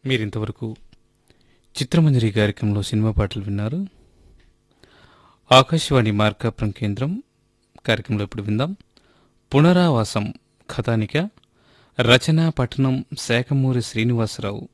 మీరింతవరకు చిత్రమంజరి కార్యక్రమంలో సినిమా పాటలు విన్నారు ఆకాశవాణి మార్కాపురం కేంద్రం కార్యక్రమంలో ఇప్పుడు విందాం పునరావాసం కథానిక రచన పఠనం శాఖమూరి శ్రీనివాసరావు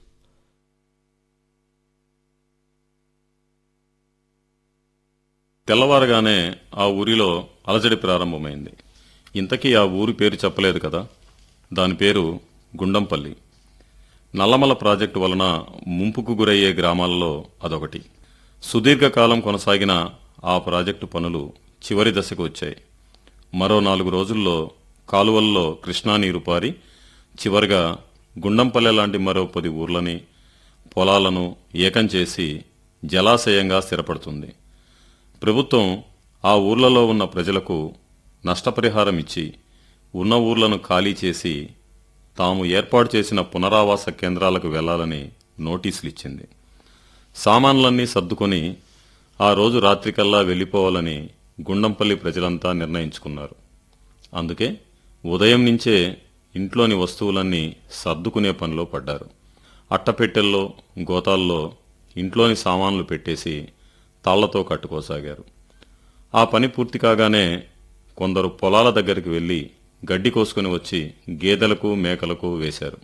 తెల్లవారగానే ఆ ఊరిలో అలజడి ప్రారంభమైంది ఇంతకీ ఆ ఊరి పేరు చెప్పలేదు కదా దాని పేరు గుండంపల్లి నల్లమల ప్రాజెక్టు వలన ముంపుకు గురయ్యే గ్రామాలలో అదొకటి సుదీర్ఘకాలం కొనసాగిన ఆ ప్రాజెక్టు పనులు చివరి దశకు వచ్చాయి మరో నాలుగు రోజుల్లో కాలువల్లో కృష్ణా నీరు పారి చివరిగా గుండంపల్లె లాంటి మరో పది ఊర్లని పొలాలను ఏకం చేసి జలాశయంగా స్థిరపడుతుంది ప్రభుత్వం ఆ ఊర్లలో ఉన్న ప్రజలకు నష్టపరిహారం ఇచ్చి ఉన్న ఊర్లను ఖాళీ చేసి తాము ఏర్పాటు చేసిన పునరావాస కేంద్రాలకు వెళ్లాలని నోటీసులు ఇచ్చింది సామాన్లన్నీ సర్దుకొని ఆ రోజు రాత్రికల్లా వెళ్లిపోవాలని గుండంపల్లి ప్రజలంతా నిర్ణయించుకున్నారు అందుకే ఉదయం నుంచే ఇంట్లోని వస్తువులన్నీ సర్దుకునే పనిలో పడ్డారు అట్టపెట్టెల్లో గోతాల్లో ఇంట్లోని సామాన్లు పెట్టేసి తాళ్లతో కట్టుకోసాగారు ఆ పని పూర్తి కాగానే కొందరు పొలాల దగ్గరికి వెళ్లి గడ్డి కోసుకుని వచ్చి గేదెలకు మేకలకు వేశారు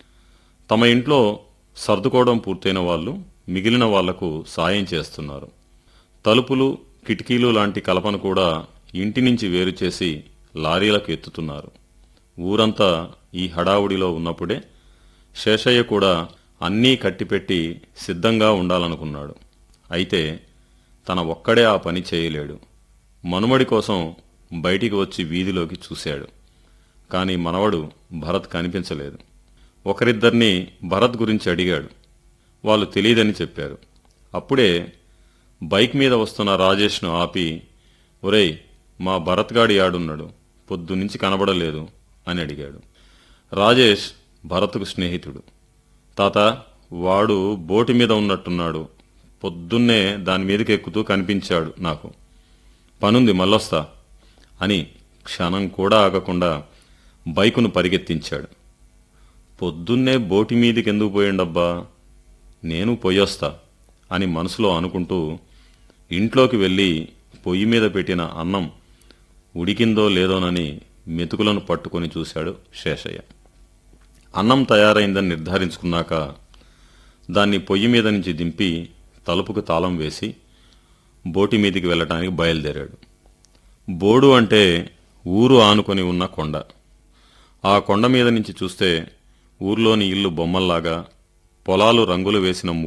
తమ ఇంట్లో సర్దుకోవడం పూర్తయిన వాళ్ళు మిగిలిన వాళ్లకు సాయం చేస్తున్నారు తలుపులు కిటికీలు లాంటి కలపను కూడా ఇంటి నుంచి వేరు చేసి లారీలకు ఎత్తుతున్నారు ఊరంతా ఈ హడావుడిలో ఉన్నప్పుడే శేషయ్య కూడా అన్నీ కట్టిపెట్టి సిద్ధంగా ఉండాలనుకున్నాడు అయితే తన ఒక్కడే ఆ పని చేయలేడు మనుమడి కోసం బయటికి వచ్చి వీధిలోకి చూశాడు కాని మనవడు భరత్ కనిపించలేదు ఒకరిద్దరిని భరత్ గురించి అడిగాడు వాళ్ళు తెలియదని చెప్పారు అప్పుడే బైక్ మీద వస్తున్న రాజేష్ను ఆపి ఒరేయ్ మా భరత్ గాడి ఆడున్నాడు పొద్దునుంచి కనబడలేదు అని అడిగాడు రాజేష్ భరత్కు స్నేహితుడు తాత వాడు బోటి మీద ఉన్నట్టున్నాడు పొద్దున్నే దాని మీదకి ఎక్కుతూ కనిపించాడు నాకు పనుంది మళ్ళొస్తా అని క్షణం కూడా ఆగకుండా బైకును పరిగెత్తించాడు పొద్దున్నే బోటి మీదికి ఎందుకు పోయిండబ్బా నేను పొయ్యొస్తా అని మనసులో అనుకుంటూ ఇంట్లోకి వెళ్ళి పొయ్యి మీద పెట్టిన అన్నం ఉడికిందో లేదోనని మెతుకులను పట్టుకొని చూశాడు శేషయ్య అన్నం తయారైందని నిర్ధారించుకున్నాక దాన్ని పొయ్యి మీద నుంచి దింపి తలుపుకు తాళం వేసి బోటి మీదికి వెళ్ళటానికి బయలుదేరాడు బోడు అంటే ఊరు ఆనుకొని ఉన్న కొండ ఆ కొండ మీద నుంచి చూస్తే ఊర్లోని ఇల్లు బొమ్మల్లాగా పొలాలు రంగులు వేసిన